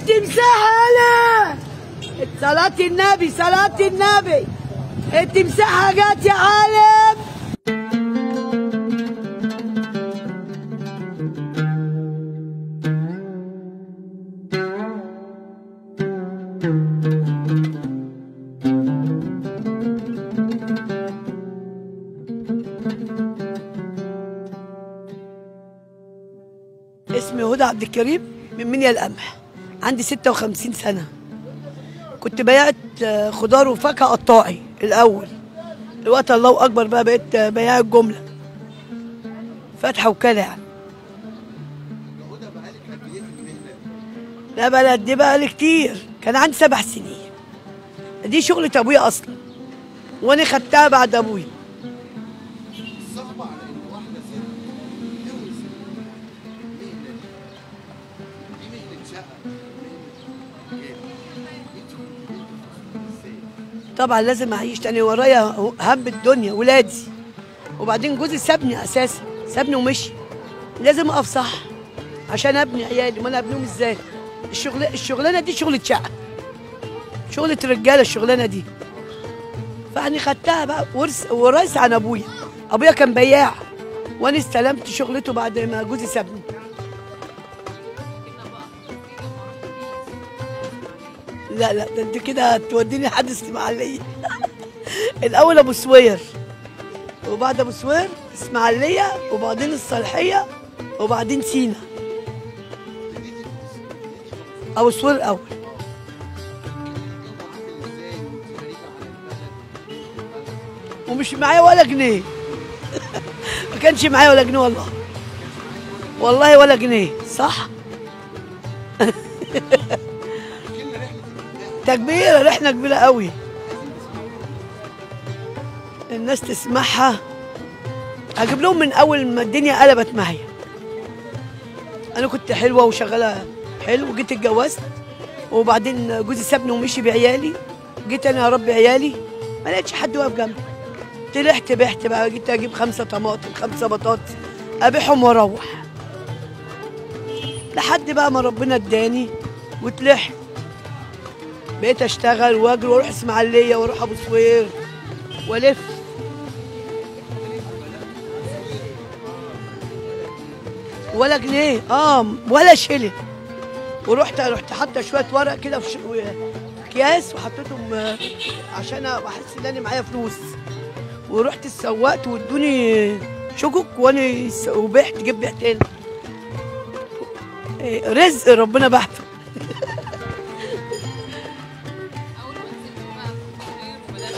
التمساح هلا صلاة النبي صلاة النبي التمساحة جت يا عالم اسمي هدى عبد الكريم من منيا القمح عندي 56 سنة كنت بيعت آه، خضار وفاكهة قطاعي الأول الوقت الله أكبر بقى بقيت آه، بياع الجملة فاتحة وكالة يعني لا بقى دي بقى لي كتير كان عندي سبع سنين دي شغلة أبويا أصلا وأنا خدتها بعد أبويا صعبة على إن واحدة ست تورث مهنة دي مهنة شقة مهنة رجالة ازاي؟ طبعا لازم اعيش تاني ورايا هم الدنيا ولادي وبعدين جوزي سابني اساسا سابني ومشي لازم اقف صح عشان ابني عيالي ما انا ابنيهم ازاي الشغل الشغلانه دي شغله شقه شغله رجاله الشغلانه دي فاني خدتها بقى ورث وراث عن ابويا ابويا كان بياع وانا استلمت شغلته بعد ما جوزي سابني لا لا ده انت كده هتوديني حد اسماعيليه الاول ابو سوير وبعد ابو سوير اسماعيليه وبعدين الصالحيه وبعدين سينا ابو سوير الاول ومش معايا ولا جنيه ما كانش معايا ولا جنيه والله والله ولا جنيه صح تكبيرة رحلة كبيرة قوي الناس تسمعها هجيب لهم من اول ما الدنيا قلبت معايا انا كنت حلوه وشغاله حلو جيت اتجوزت وبعدين جوزي سابني ومشي بعيالي جيت انا اربي عيالي ما لقيتش حد واقف جنبي طلعت بعت بقى جيت اجيب خمسه طماطم خمسه بطاطس ابيعهم واروح لحد بقى ما ربنا اداني وطلعت بقيت اشتغل واجري واروح اسماعيليه واروح ابو سوير والف ولا جنيه اه ولا شيلن ورحت رحت حاطه شويه ورق كده في ش- في اكياس وحطيتهم آه، عشان احس ان انا معايا فلوس ورحت اتسوقت وادوني شكك وانا س- وبعت جبت بعتين إيه، رزق ربنا بعته اول ما نزلت بقى في التصوير وبدات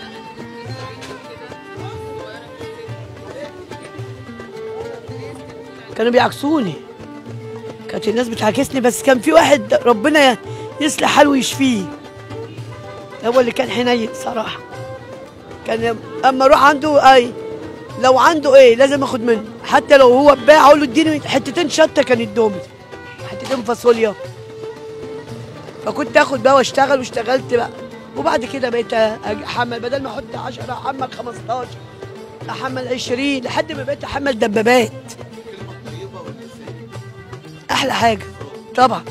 كانوا بيعكسوني كانت الناس بتعاكسني بس كان في واحد ربنا يصلح حاله ويشفيه هو اللي كان حنين صراحه كان اما اروح عنده اي لو عنده ايه لازم اخد منه حتى لو هو باع اقول له اديني حتتين شطه كان يدومي حتتين فاصوليا فكنت اخد بقى واشتغل واشتغلت بقى وبعد كده بقيت احمل بدل ما احط 10 احمل 15 احمل 20 لحد ما بقيت احمل دبابات كلمة طيبة ولا ازاي؟ احلى حاجه طبعا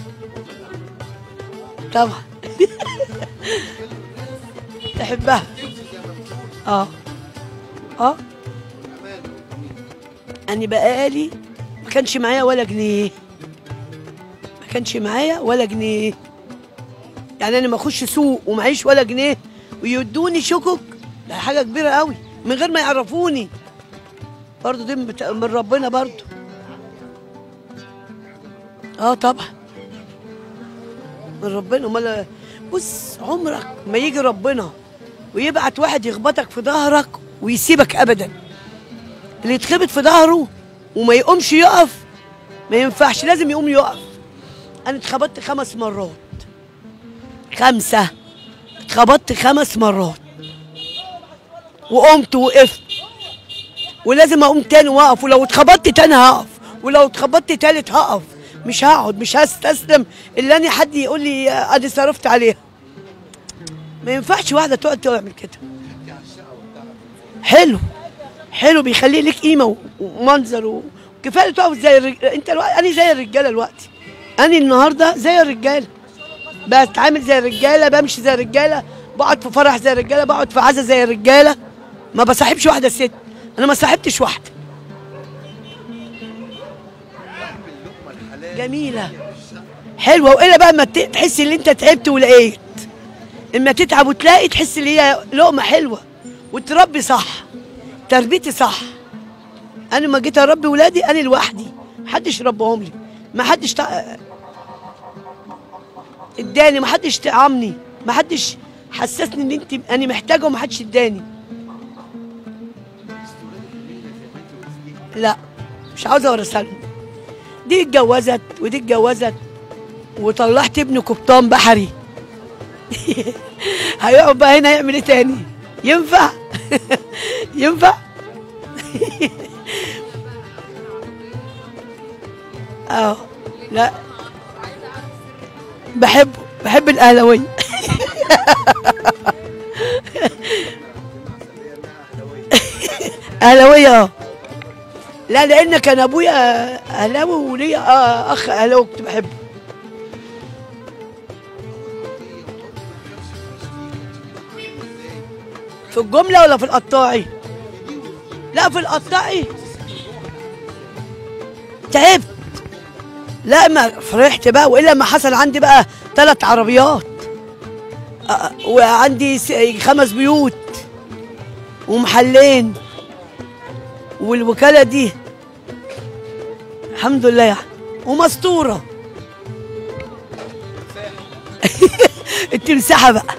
طبعا تحبها اه اه انا بقالي ما كانش معايا ولا جنيه ما كانش معايا ولا جنيه يعني انا ما اخش سوق ومعيش ولا جنيه ويدوني شكك ده حاجه كبيره قوي من غير ما يعرفوني برضه دي من بتا- من ربنا برضه اه طبعا من ربنا امال بص عمرك ما يجي ربنا ويبعت واحد يخبطك في ظهرك ويسيبك ابدا اللي يتخبط في ظهره وما يقومش يقف ما ينفعش لازم يقوم يقف انا اتخبطت خمس مرات خمسه اتخبطت خمس مرات وقمت وقفت ولازم اقوم تاني واقف ولو اتخبطت تاني هقف ولو اتخبطت تالت هقف مش هقعد مش هستسلم الا اني حد يقول لي ادي صرفت عليها ما ينفعش واحده تقعد تعمل كده حلو حلو بيخلي لك قيمه و- ومنظر و- وكفايه تقف زي الرج... انت الوقت انا زي الرجاله دلوقتي انا النهارده زي الرجاله بتعامل زي الرجاله بمشي زي الرجاله بقعد في فرح زي الرجاله بقعد في عزا زي الرجاله ما بصاحبش واحده ست انا ما صاحبتش واحده اللقمه الحلال جميله حلوه والا بقى ما ت- تحس ان انت تعبت ولقيت اما تتعب وتلاقي تحس ان هي لقمه حلوه وتربي صح تربيتي صح انا ما جيت اربي ولادي انا لوحدي محدش ربهم لي ما حدش تع... اداني ما حدش طعمني ما حدش حسسني ان انت انا محتاجه وما حدش اداني لا مش عاوزه اورثها لهم دي اتجوزت ودي اتجوزت وطلعت ابني قبطان بحري هيقعد بقى هنا يعمل ايه تاني ينفع ينفع اه لا بحبه بحب الاهلاويه اهلاويه اه لا لان كان ابويا اهلاوي وليا آه اخ اهلاوي كنت بحبه في الجمله ولا في القطاعي لا في القطاعي تعبت لا ما فرحت بقى والا ما حصل عندي بقى ثلاث عربيات آه، وعندي س- خمس بيوت ومحلين والوكاله دي الحمد لله يعني ومستوره التمساحه بقى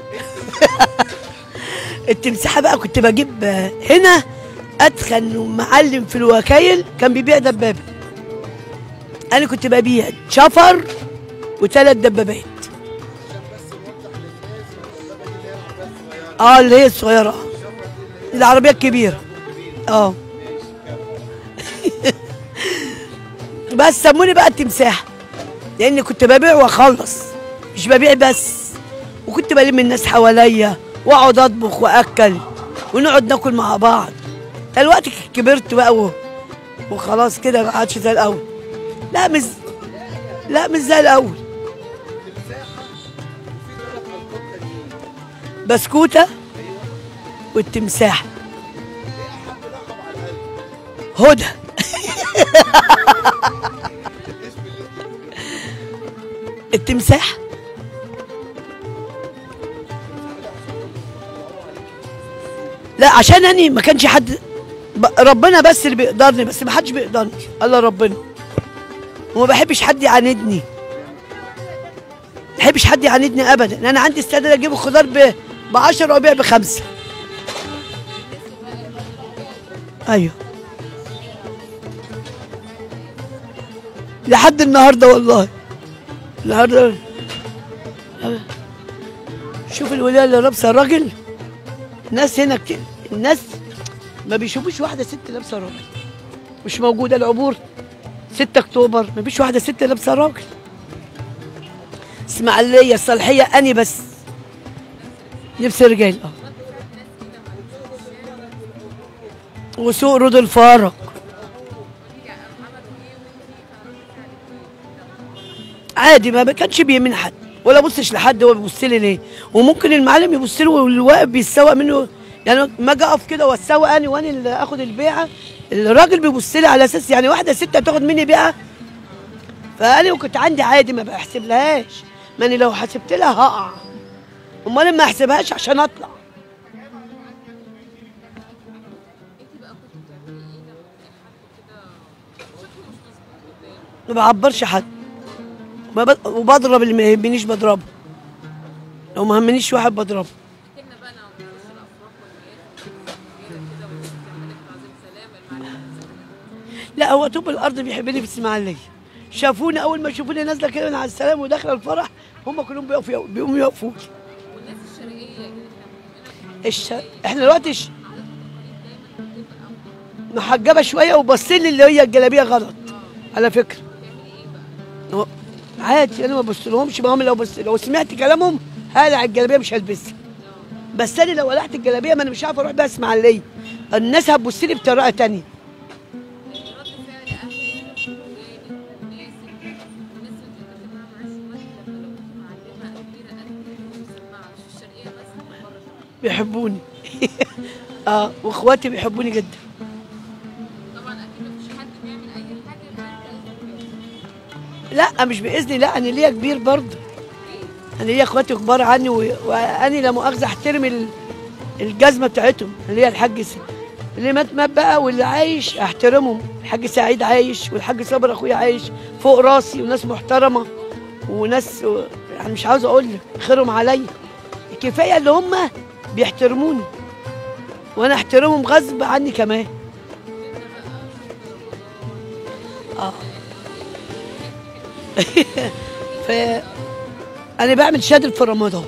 التمساحه بقى كنت بجيب هنا اتخن معلم في الوكايل كان بيبيع دبابه انا كنت ببيع شفر وثلاث دبابات اه اللي هي الصغيره العربيه الكبيره اه بس سموني بقى التمساح لاني كنت ببيع واخلص مش ببيع بس وكنت بلم الناس حواليا واقعد اطبخ واكل ونقعد ناكل مع بعض دلوقتي كبرت بقى و- وخلاص كده ما عادش زي الاول لا مش لا مش زي الاول بسكوته والتمساح هدى التمساح لا عشان اني ما كانش حد ب- ربنا بس اللي بيقدرني بس ما حدش بيقدرني الله ربنا وما بحبش حد يعاندني ما بحبش حد يعاندني ابدا انا عندي استعداد اجيب الخضار ب ب 10 وابيع بخمسه ايوه لحد النهارده والله النهارده شوف الولايه اللي لابسه الراجل الناس هنا كتير الناس ما بيشوفوش واحده ست لابسه راجل مش موجوده العبور 6 اكتوبر ما فيش واحده ست لابسه راجل اسماعيليه الصالحيه اني بس لبس رجال اه وسوق رود الفارق عادي ما كانش بيمين حد ولا بصش لحد هو بيبص لي ليه وممكن المعلم يبص له والواقف بيتسوق منه يعني ما اجي اقف كده واتسوق انا وانا اللي اخد البيعه الراجل بيبص لي على اساس يعني واحده ست هتاخد مني بيعه فانا كنت عندي عادي ما بحسب لهاش ما انا لو حسبت لها هقع امال ما احسبهاش عشان اطلع انت بقى كنت بتعملي ايه لما تلاقي حد كده شكله مش مظبوط قدامك ما بعبرش حد ما ب- وبضرب اللي ما يهمنيش بضربه لو ما همنيش واحد بضربه احكي لنا بقى لما بتخش الافراح والميات كبيره كده وانت بتعملي تعظيم سلام المعلم لا هو طوب الارض بيحبني في اسماعيليه شافوني اول ما شافوني نازله كده من على السلام وداخله الفرح هم كلهم بيقفوا بيقوموا يقفوا لي. والناس الشرقيه اللي احنا الش... احنا دلوقتي ش... محجبه شويه وبصين لي اللي هي الجلابيه غلط على فكره هو- عادي انا ما ببصلهمش ما هم لو بس لو سمعت كلامهم هقلع الجلابيه مش هلبسها بس انا لو قلعت الجلابيه ما انا مش عارف اروح بيها اسماعيليه الناس هتبص لي بطريقه تانية رد فعل اهلك وجيرانك وناسك والناس اللي بتتكلم معاها معاش وقت لما لو كنت معلمه بيحبوني اه واخواتي بيحبوني جدا طبعا اكيد مفيش حد بيعمل اي حاجه غير بإذن لا مش باذني لا انا ليا كبير برضه انا ليا اخواتي كبار عني و- وانا لا مؤاخذه احترم ال- الجزمه بتاعتهم اللي هي الحاج س... اللي مات مات بقى واللي عايش احترمهم الحاج سعيد عايش والحاج صابر اخويا عايش فوق راسي وناس محترمه وناس يعني مش عاوز اقول لك خيرهم عليا كفايه اللي هم بيحترموني وانا احترمهم غصب عني كمان اه ف انا بعمل شادر في رمضان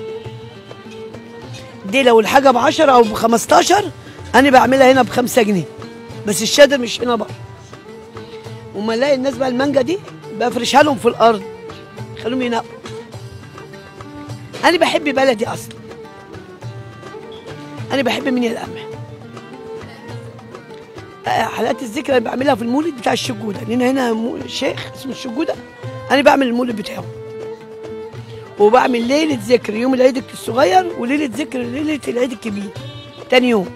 دي لو الحاجه ب 10 او ب 15 انا بعملها هنا ب 5 جنيه بس الشادر مش هنا بره وما الاقي الناس بقى المانجا دي بفرشها لهم في الارض خليهم ينقوا انا بحب بلدي اصلا انا بحب مني القمح آه، حلقات الذكرى اللي بعملها في المولد بتاع الشجوده لان هنا مو- شيخ اسمه الشجوده انا بعمل المولد بتاعه وبعمل ليله ذكر يوم العيد الصغير وليله ذكر ليله العيد الكبير تاني يوم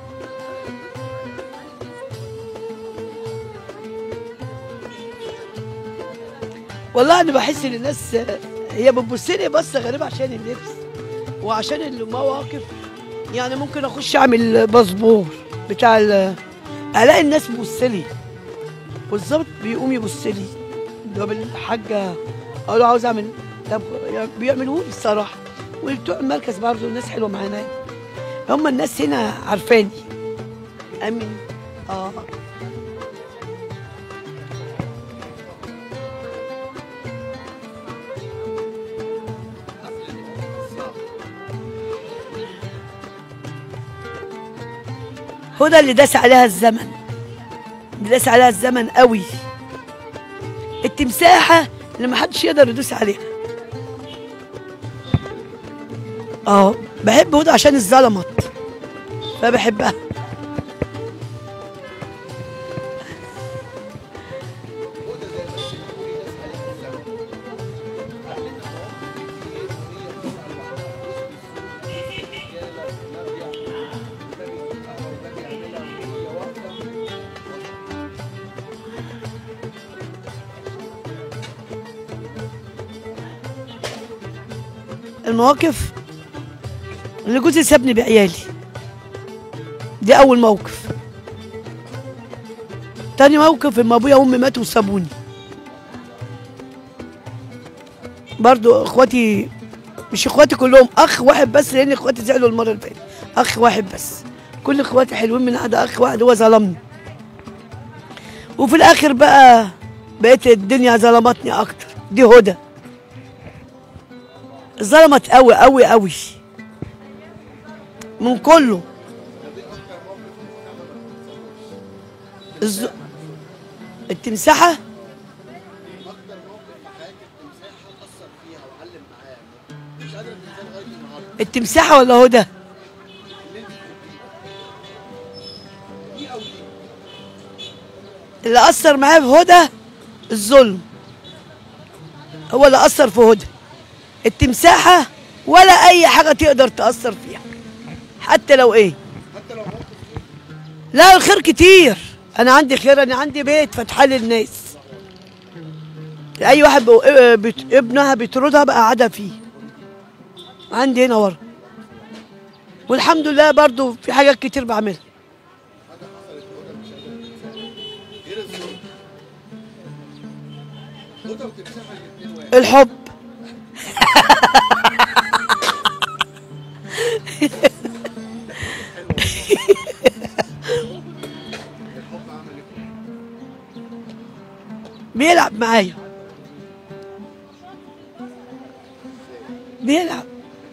والله انا بحس ان الناس آه، هي بتبص لي بصه غريبه عشان اللبس وعشان المواقف يعني ممكن اخش اعمل باسبور بتاع ال- الاقي الناس بتبص لي بالظبط بيقوم يبص لي ده بالحاجه اقول له عاوز اعمل طب بيعملوا لي الصراحه وبتوع المركز برضه الناس حلوه معانا هم الناس هنا عارفاني امين اه هدى اللي داس عليها الزمن اللي داس عليها الزمن قوي التمساحة اللي ما حدش يقدر يدوس عليها اه بحب هدى عشان اتظلمت فبحبها المواقف اللي جوزي سابني بعيالي دي اول موقف تاني موقف لما ابويا وامي ماتوا وسابوني برضو اخواتي مش اخواتي كلهم اخ واحد بس لان اخواتي زعلوا المره اللي فاتت اخ واحد بس كل اخواتي حلوين من هذا اخ واحد هو ظلمني وفي الاخر بقى بقيت الدنيا ظلمتني اكتر دي هدى ظلمت قوي قوي قوي من كله الز... التمساحة اكتر موقف في حياتك تمساحه اثر فيها وعلم معاها مش قادره تنساه لغايه النهارده التمساحة ولا هدى اللي انت تحبيه دي او دي اللي أثر معايا في هدى الظلم هو اللي أثر في هدى التمساحة ولا أي حاجة تقدر تأثر فيها حتى لو إيه حتى لو موقف لا الخير كتير أنا عندي خير أنا عندي بيت فاتحة للناس أي واحد بو- آه، بت- ابنها بيطردها بقى قاعدة فيه عندي هنا ورا والحمد لله برضو في حاجات كتير بعملها حاجه حصلت هدى مش قادره تنساها غير الظلم هدى وتمساحه الاثنين واحد الحب الحب عمل ايه؟ بيلعب معايا بيلعب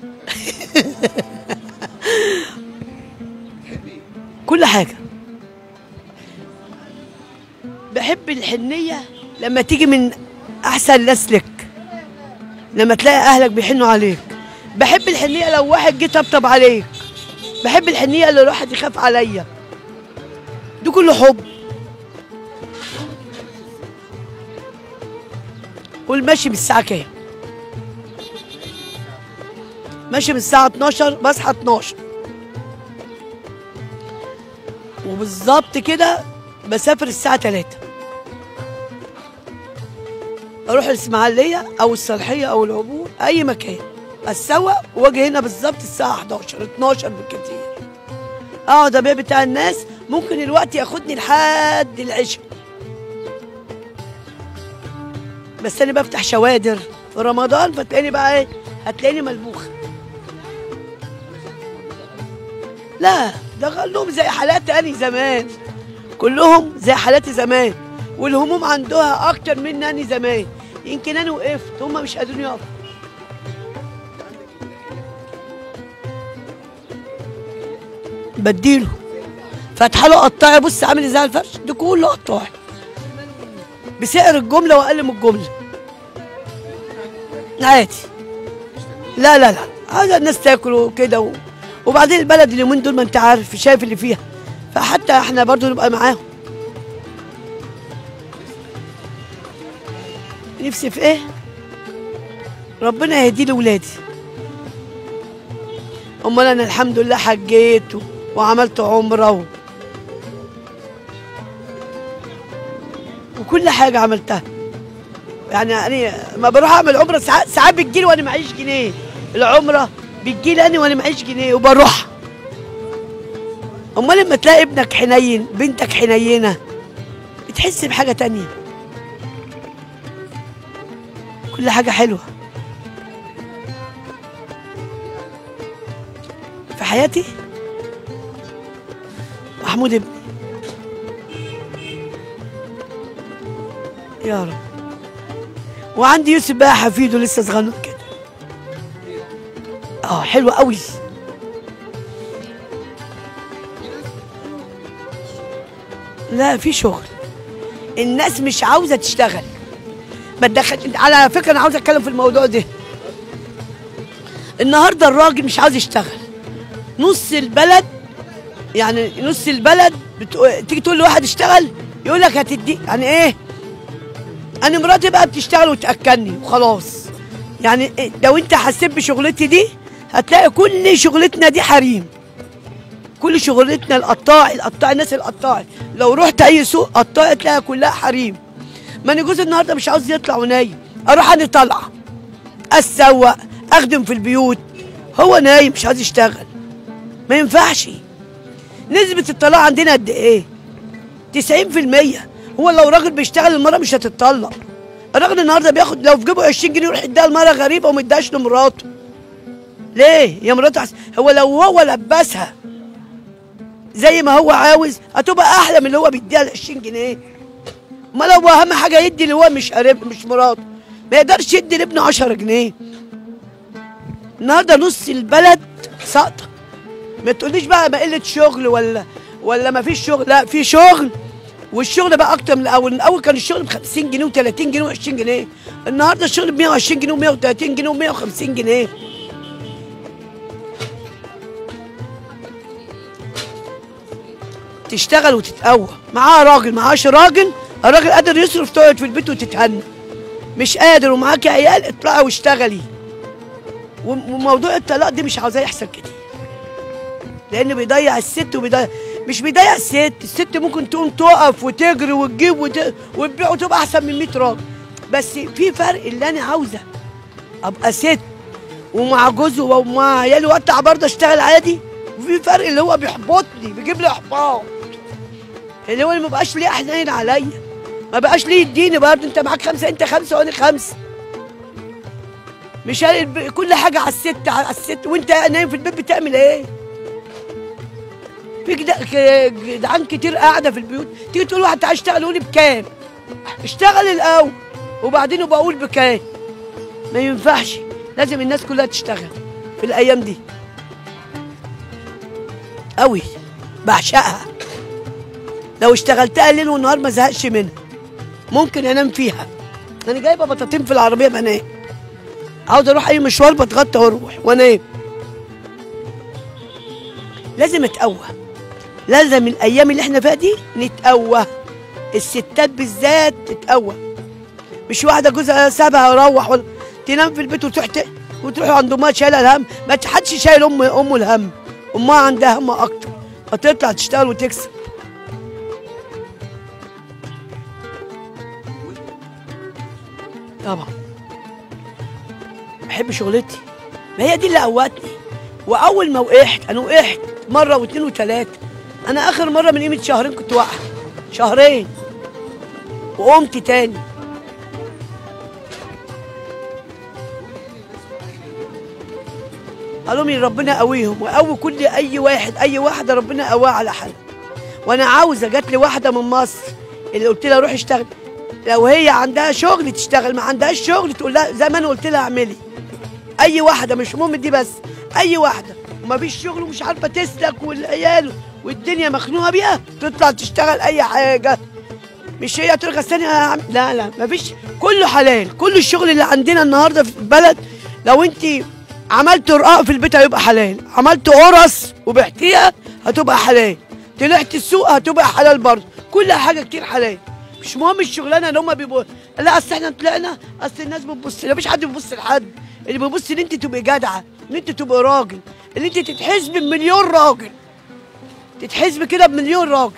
تحبي كل حاجة بحب الحنية لما تيجي من أحسن ناس لك لما تلاقي أهلك بيحنوا عليك بحب الحنية لو واحد جه طبطب عليك بحب الحنية اللي الواحد يخاف عليا ده كله حب قول ماشي من الساعة كام؟ ماشي من الساعة 12 بصحى 12 وبالظبط كده بسافر الساعة 3 اروح الاسماعيلية او الصالحية او العبور اي مكان اتسوق واجي هنا بالظبط الساعة 11 12 بالكتير اقعد ابيع بتاع الناس ممكن الوقت ياخدني لحد العشاء بس انا بفتح شوادر في رمضان فتلاقيني بقى ايه هتلاقيني ملبوخه لا ده كلهم زي حالات أني زمان كلهم زي حالاتي زمان والهموم عندها أكتر من أني زمان يمكن أنا وقفت هم مش قادرين يقفوا بديله فاتحه له قطاعي بص عامل ازاي على الفرش ده كله قطاعي بسعر الجمله واقل من الجمله عادي لا لا لا عايز الناس تاكل وكده و... وبعدين البلد اليومين دول ما انت عارف شايف اللي فيها فحتى احنا برضو نبقى معاهم نفسي في ايه ربنا يهدي لي ولادي امال انا الحمد لله حجيت و- وعملت عمره و... وكل حاجه عملتها يعني يعني ما بروح اعمل عمره ساعات ساعات بتجيلي وانا معيش جنيه العمره بتجيلي انا وانا معيش جنيه وبروح امال لما تلاقي ابنك حنين بنتك حنينه بتحس بحاجه تانية كل حاجه حلوه في حياتي محمود ابني يا رب وعندي يوسف بقى حفيده لسه صغنن كده اه حلو قوي لا في شغل الناس مش عاوزه تشتغل ما تدخل على فكره انا عاوزه اتكلم في الموضوع ده النهارده الراجل مش عاوز يشتغل نص البلد يعني نص البلد بتقو... تيجي تقول لواحد اشتغل يقول لك هتدي يعني ايه انا مراتي بقى بتشتغل وتاكلني وخلاص يعني إيه؟ لو انت حسيت بشغلتي دي هتلاقي كل شغلتنا دي حريم كل شغلتنا القطاعي القطاعي الناس القطاعي لو رحت اي سوق قطاعي تلاقيها كلها حريم ما انا جوزي النهارده مش عاوز يطلع ونايم اروح انا طالعه اسوق اخدم في البيوت هو نايم مش عايز يشتغل ما ينفعش نسبة الطلاق عندنا قد ايه؟ 90% هو لو راجل بيشتغل المرأة مش هتتطلق الراجل النهارده بياخد لو في جيبه 20 جنيه يروح يديها لمرأة غريبة وما يديهاش لمراته ليه؟ يا مراته عس... هو لو هو لبسها زي ما هو عاوز هتبقى احلى من اللي هو بيديها ال 20 جنيه ما لو اهم حاجه يدي اللي هو مش قريب مش مراته ما يقدرش يدي لابنه 10 جنيه النهارده نص البلد ساقطه ما تقوليش بقى ما قله شغل ولا ولا ما فيش شغل لا في شغل والشغل بقى اكتر من الاول الاول كان الشغل ب 50 جنيه و30 جنيه و20 جنيه النهارده الشغل ب 120 جنيه و130 جنيه و150 جنيه تشتغل وتتقوى معاها راجل معهاش راجل الراجل قادر يصرف تقعد في البيت وتتهنى مش قادر ومعاكي عيال اطلعي واشتغلي وم- وموضوع الطلاق ده مش عاوزاه يحصل كتير لان بيضيع الست وبيضيع مش بيضيع الست الست ممكن تقوم تقف وتجري وتجيب وت... وتبيع وتبقى احسن من 100 راجل بس في فرق اللي انا عاوزه ابقى ست ومع جوزي ومع عيالي واطلع برضه اشتغل عادي وفي فرق اللي هو بيحبطني بيجيب لي احباط اللي هو ما بقاش ليه حنين عليا ما بقاش ليه يديني برضه انت معاك خمسه انت خمسه وانا خمسه مش هل- ب- كل حاجه على الست على الست وانت نايم في البيت بتعمل ايه؟ في جد- ك- جدعان كتير قاعده في البيوت تيجي تقول واحد تعالى اشتغل يقول لي بكام؟ اشتغل الاول وبعدين ابقى اقول بكام؟ ما ينفعش لازم الناس كلها تشتغل في الايام دي قوي بعشقها لو اشتغلتها ليل ونهار ما زهقش منها ممكن انام فيها انا جايبه بطاطين في العربيه بنام عاوز اروح اي مشوار بتغطى واروح وانام لازم اتقوى لازم الايام اللي احنا فيها دي نتقوى الستات بالذات تتقوى مش واحده جوزها سابها وروح ولا تنام في البيت وتروح ت... وتروح عند امها شايله الهم ما حدش شايل ام امه الهم امها عندها هم اكتر فتطلع تشتغل وتكسب طبعا بحب شغلتي ما هي دي اللي قوتني واول ما وقعت انا وقعت مره واثنين وثلاثه انا اخر مره من قيمه شهرين كنت واقعه شهرين وقمت تاني قالوا لي ربنا يقويهم ويقوي كل اي واحد اي واحده ربنا يقويها على حالها وانا عاوزه جات لي واحده من مصر اللي قلت لها روحي اشتغل لو هي عندها شغل تشتغل ما عندهاش شغل تقول لها زي ما انا قلت لها اعملي اي واحده مش مهم دي بس اي واحده وما فيش شغل ومش عارفه تسلك والعيال والدنيا مخنوقه بيها تطلع تشتغل اي حاجه مش هي ترغى ثانية لا لا ما فيش كله حلال كل الشغل اللي عندنا النهارده في البلد لو انت عملت رقاق في البيت هيبقى حلال عملت قرص وبحتيها هتبقى حلال طلعت السوق هتبقى حلال برضه كل حاجه كتير حلال مش مهم الشغلانه اللي هم بيبقوا لا اصل احنا طلعنا اصل الناس بتبص لا مفيش حد بيبص لحد اللي بيبص ان انت تبقي جدعه ان انت تبقي راجل ان انت تتحسبي بمليون راجل تتحسبي كده بمليون راجل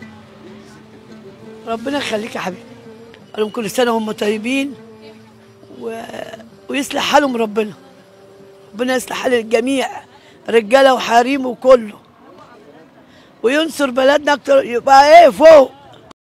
ربنا يخليك يا حبيبي قالوا كل سنه وهم طيبين و... ويصلح حالهم ربنا ربنا يصلح حال الجميع رجاله وحريم وكله وينصر بلدنا اكتر يبقى ايه فوق